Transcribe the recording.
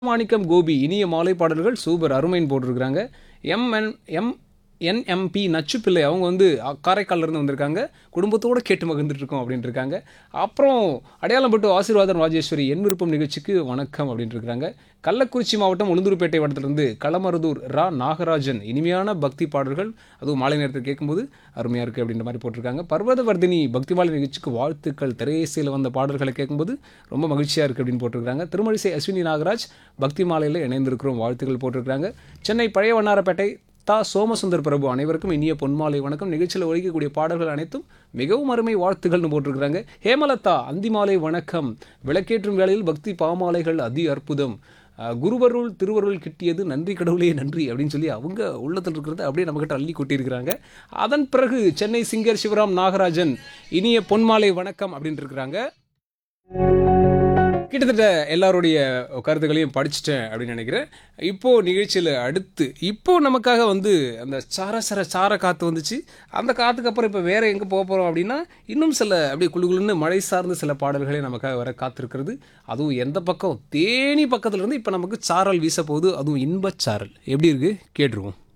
மாணிக்கம் கோபி இனிய மாலை பாடல்கள் சூப்பர் அருமைன்னு போட்டிருக்கிறாங்க எம்என் எம் என்எம்பி நச்சுப்பிள்ளை அவங்க வந்து அ- காரைக்கால்ல இருந்து வந்திருக்காங்க குடும்பத்தோடு கேட்டு மகிழ்ந்துட்டு இருக்கோம் அப்படின்ட்டு இருக்காங்க அப்புறம் அடையாளம் பட்டு ஆசீர்வாதம் ராஜேஸ்வரி என் விருப்பம் நிகழ்ச்சிக்கு வணக்கம் அப்படின்ட்டு இருக்காங்க கள்ளக்குறிச்சி மாவட்டம் உளுந்தூர்பேட்டை வட்டத்திலிருந்து களமருதூர் ரா நாகராஜன் இனிமையான பக்தி பாடல்கள் அதுவும் மாலை நேரத்தில் கேட்கும்போது அருமையாக இருக்குது அப்படின்ற மாதிரி போட்டிருக்காங்க பர்வதவர்தினி பக்தி மாலை நிகழ்ச்சிக்கு வாழ்த்துக்கள் திரையேசையில் வந்த பாடல்களை கேட்கும்போது ரொம்ப மகிழ்ச்சியாக இருக்குது அப்படின்னு போட்டிருக்காங்க திருமழிசை அஸ்வினி நாகராஜ் பக்தி மாலையில் இணைந்திருக்கிறோம் வாழ்த்துக்கள் போட்டிருக்காங்க சென்னை பழைய வண்ணாரப்பேட்டை தா சோமசுந்தர் பிரபு அனைவருக்கும் இனிய பொன்மாலை வணக்கம் நிகழ்ச்சியில் ஒழிக்கக்கூடிய பாடல்கள் அனைத்தும் மிகவும் அருமை வாழ்த்துக்கள்னு போட்டிருக்கிறாங்க ஹேமலதா அந்திமாலை வணக்கம் விளக்கேற்றும் வேளையில் பக்தி பாமாலைகள் அதி அற்புதம் அஹ், குருவருள் திருவருள் கிட்டியது நன்றி கடவுளே நன்றி அப்படின்னு சொல்லி அவங்க உள்ளத்தில் இருக்கிறத அப்படியே நம்மகிட்ட அள்ளி கொட்டியிருக்கிறாங்க அதன் பிறகு சென்னை சிங்கர் சிவராம் நாகராஜன் இனிய பொன்மாலை வணக்கம் அப்படின்னு இருக்கிறாங்க கிட்டத்தட்ட எல்லாருடைய கருத்துக்களையும் படிச்சிட்டேன் அப்படின்னு நினைக்கிறேன் இப்போ நிகழ்ச்சியில் அடுத்து இப்போ நமக்காக வந்து அந்த சார சர சார காற்று வந்துச்சு அந்த காற்றுக்கு அப்புறம் இப்போ வேற எங்கே போக போகிறோம் அப்படின்னா இன்னும் சில அப்படியே குளு குளுன்னு மழை சார்ந்த சில பாடல்களே நமக்காக வர காத்திருக்கிறது அதுவும் எந்த பக்கம் தேனி பக்கத்துல இருந்து இப்போ நமக்கு சாரல் வீச போகுது அதுவும் இன்பச் சாரல் எப்படி இருக்கு கேட்டுருவோம்